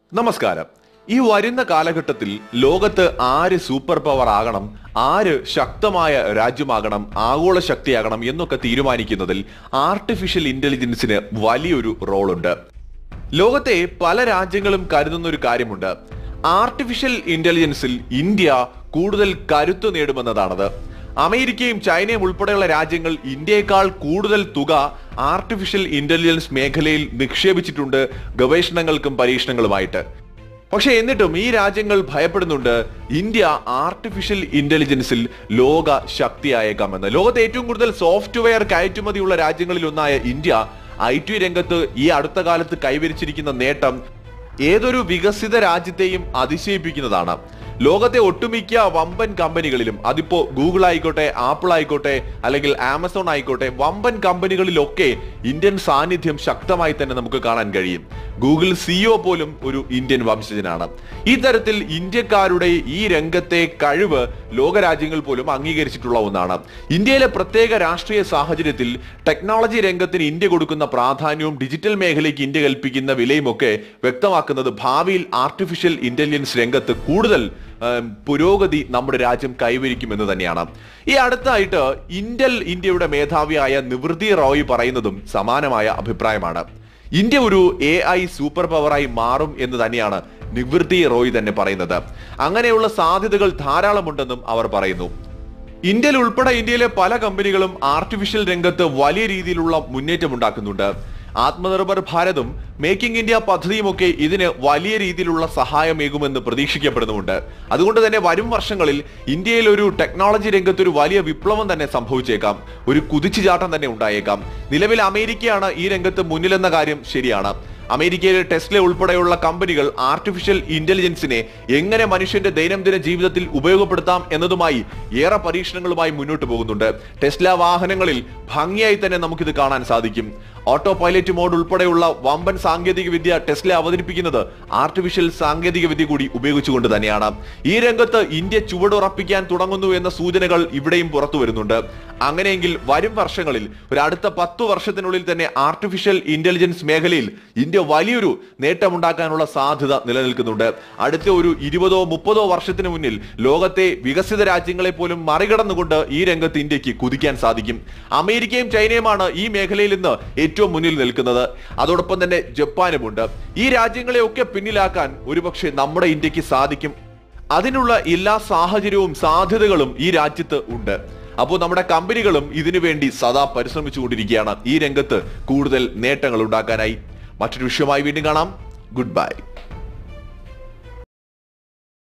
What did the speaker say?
നമസ്കാരം ഈ വരുന്ന കാലഘട്ടത്തിൽ ലോകത്ത് ആര് സൂപ്പർ പവർ ആകണം ആര് ശക്തമായ രാജ്യമാകണം ആഗോള ശക്തിയാകണം എന്നൊക്കെ തീരുമാനിക്കുന്നതിൽ ആർട്ടിഫിഷ്യൽ ഇന്റലിജൻസിന് വലിയൊരു റോളുണ്ട് ലോകത്തെ പല രാജ്യങ്ങളും കരുതുന്ന ഒരു കാര്യമുണ്ട് ആർട്ടിഫിഷ്യൽ ഇന്റലിജൻസിൽ ഇന്ത്യ കൂടുതൽ കരുത്തു നേടുമെന്നതാണത് അമേരിക്കയും ചൈനയും ഉൾപ്പെടെയുള്ള രാജ്യങ്ങൾ ഇന്ത്യയെക്കാൾ കൂടുതൽ തുക ആർട്ടിഫിഷ്യൽ ഇന്റലിജൻസ് മേഖലയിൽ നിക്ഷേപിച്ചിട്ടുണ്ട് ഗവേഷണങ്ങൾക്കും പരീക്ഷണങ്ങളുമായിട്ട് പക്ഷെ എന്നിട്ടും ഈ രാജ്യങ്ങൾ ഭയപ്പെടുന്നുണ്ട് ഇന്ത്യ ആർട്ടിഫിഷ്യൽ ഇന്റലിജൻസിൽ ലോക ശക്തിയായേക്കാമെന്ന് ലോകത്തെ ഏറ്റവും കൂടുതൽ സോഫ്റ്റ്വെയർ കയറ്റുമതിയുള്ള രാജ്യങ്ങളിൽ ഒന്നായ ഇന്ത്യ ഐ ടി രംഗത്ത് ഈ അടുത്ത കാലത്ത് കൈവരിച്ചിരിക്കുന്ന നേട്ടം ഏതൊരു വികസിത രാജ്യത്തെയും അതിശയിപ്പിക്കുന്നതാണ് ലോകത്തെ ഒട്ടുമിക്ക വമ്പൻ കമ്പനികളിലും അതിപ്പോ ഗൂഗിൾ ആയിക്കോട്ടെ ആപ്പിൾ ആയിക്കോട്ടെ അല്ലെങ്കിൽ ആമസോൺ ആയിക്കോട്ടെ വമ്പൻ കമ്പനികളിലൊക്കെ ഇന്ത്യൻ സാന്നിധ്യം ശക്തമായി തന്നെ നമുക്ക് കാണാൻ കഴിയും ഗൂഗിൾ സിഇഒ പോലും ഒരു ഇന്ത്യൻ വംശജനാണ് ഈ തരത്തിൽ ഇന്ത്യക്കാരുടെ ഈ രംഗത്തെ കഴിവ് ലോകരാജ്യങ്ങൾ പോലും അംഗീകരിച്ചിട്ടുള്ള ഒന്നാണ് ഇന്ത്യയിലെ പ്രത്യേക രാഷ്ട്രീയ സാഹചര്യത്തിൽ ടെക്നോളജി രംഗത്തിന് ഇന്ത്യ കൊടുക്കുന്ന പ്രാധാന്യവും ഡിജിറ്റൽ മേഖലയ്ക്ക് ഇന്ത്യ കൽപ്പിക്കുന്ന വിലയുമൊക്കെ വ്യക്തമാക്കുന്നത് ഭാവിയിൽ ആർട്ടിഫിഷ്യൽ ഇന്റലിജൻസ് രംഗത്ത് കൂടുതൽ ഏം, പുരോഗതി നമ്മുടെ രാജ്യം കൈവരിക്കുമെന്ന് തന്നെയാണ് ഈ അടുത്തായിട്ട് ഇന്റൽ ഇന്ത്യയുടെ മേധാവിയായ നിവൃത്തി റോയ് പറയുന്നതും സമാനമായ അഭിപ്രായമാണ് ഇന്ത്യ ഒരു എ ഐ സൂപ്പർ പവറായി മാറും എന്ന് തന്നെയാണ് നിവൃത്തി റോയ് തന്നെ പറയുന്നത് അങ്ങനെയുള്ള സാധ്യതകൾ ധാരാളമുണ്ടെന്നും അവർ പറയുന്നു ഇന്ത്യയിൽ ഉൾപ്പെടെ ഇന്ത്യയിലെ പല കമ്പനികളും ആർട്ടിഫിഷ്യൽ രംഗത്ത് വലിയ രീതിയിലുള്ള മുന്നേറ്റം ഉണ്ടാക്കുന്നുണ്ട് ആത്മനിർഭർ ഭാരതും മേക്കിംഗ് ഇന്ത്യ പദ്ധതിയുമൊക്കെ ഇതിന് വലിയ രീതിയിലുള്ള സഹായമേകുമെന്ന് പ്രതീക്ഷിക്കപ്പെടുന്നുമുണ്ട് അതുകൊണ്ട് തന്നെ വരും വർഷങ്ങളിൽ ഇന്ത്യയിൽ ഒരു ടെക്നോളജി രംഗത്ത് ഒരു വലിയ വിപ്ലവം തന്നെ സംഭവിച്ചേക്കാം ഒരു കുതിച്ചുചാട്ടം തന്നെ ഉണ്ടായേക്കാം നിലവിൽ അമേരിക്കയാണ് ഈ രംഗത്ത് മുന്നിലെന്ന കാര്യം ശരിയാണ് അമേരിക്കയിലെ ടെസ്ല ഉൾപ്പെടെയുള്ള കമ്പനികൾ ആർട്ടിഫിഷ്യൽ ഇന്റലിജൻസിനെ എങ്ങനെ മനുഷ്യന്റെ ദൈനംദിന ജീവിതത്തിൽ ഉപയോഗപ്പെടുത്താം എന്നതുമായി ഏറെ പരീക്ഷണങ്ങളുമായി മുന്നോട്ട് പോകുന്നുണ്ട് ടെസ്ല വാഹനങ്ങളിൽ ഭംഗിയായി തന്നെ നമുക്കിത് കാണാൻ സാധിക്കും ഓട്ടോ പൈലറ്റ് മോഡ് ഉൾപ്പെടെയുള്ള വമ്പൻ സാങ്കേതിക വിദ്യ ടെസ്ല അവതരിപ്പിക്കുന്നത് ആർട്ടിഫിഷ്യൽ സാങ്കേതിക വിദ്യ കൂടി ഉപയോഗിച്ചുകൊണ്ട് തന്നെയാണ് ഈ രംഗത്ത് ഇന്ത്യ ചുവടുറപ്പിക്കാൻ തുടങ്ങുന്നു എന്ന സൂചനകൾ ഇവിടെയും പുറത്തു വരുന്നുണ്ട് അങ്ങനെയെങ്കിൽ വരും വർഷങ്ങളിൽ ഒരു അടുത്ത പത്തു വർഷത്തിനുള്ളിൽ തന്നെ ആർട്ടിഫിഷ്യൽ ഇന്റലിജൻസ് മേഖലയിൽ ഇന്ത്യ വലിയൊരു നേട്ടമുണ്ടാക്കാനുള്ള സാധ്യത നിലനിൽക്കുന്നുണ്ട് അടുത്ത ഒരു ഇരുപതോ മുപ്പതോ വർഷത്തിന് മുന്നിൽ ലോകത്തെ വികസിത രാജ്യങ്ങളെ പോലും മറികടന്നുകൊണ്ട് ഈ രംഗത്ത് ഇന്ത്യക്ക് കുതിക്കാൻ സാധിക്കും അമേരിക്കയും ചൈനയുമാണ് ഈ മേഖലയിൽ ഇന്ന് ഏറ്റവും മുന്നിൽ നിൽക്കുന്നത് അതോടൊപ്പം തന്നെ ജപ്പാനുമുണ്ട് ഈ രാജ്യങ്ങളെയൊക്കെ പിന്നിലാക്കാൻ ഒരുപക്ഷെ നമ്മുടെ ഇന്ത്യക്ക് സാധിക്കും അതിനുള്ള എല്ലാ സാഹചര്യവും സാധ്യതകളും ഈ രാജ്യത്ത് ഉണ്ട് അപ്പോൾ നമ്മുടെ കമ്പനികളും ഇതിനു വേണ്ടി സദാ പരിശ്രമിച്ചുകൊണ്ടിരിക്കുകയാണ് ഈ രംഗത്ത് കൂടുതൽ നേട്ടങ്ങൾ ഉണ്ടാക്കാനായി മറ്റൊരു വിഷയമായി വീണ്ടും കാണാം ഗുഡ് ബൈ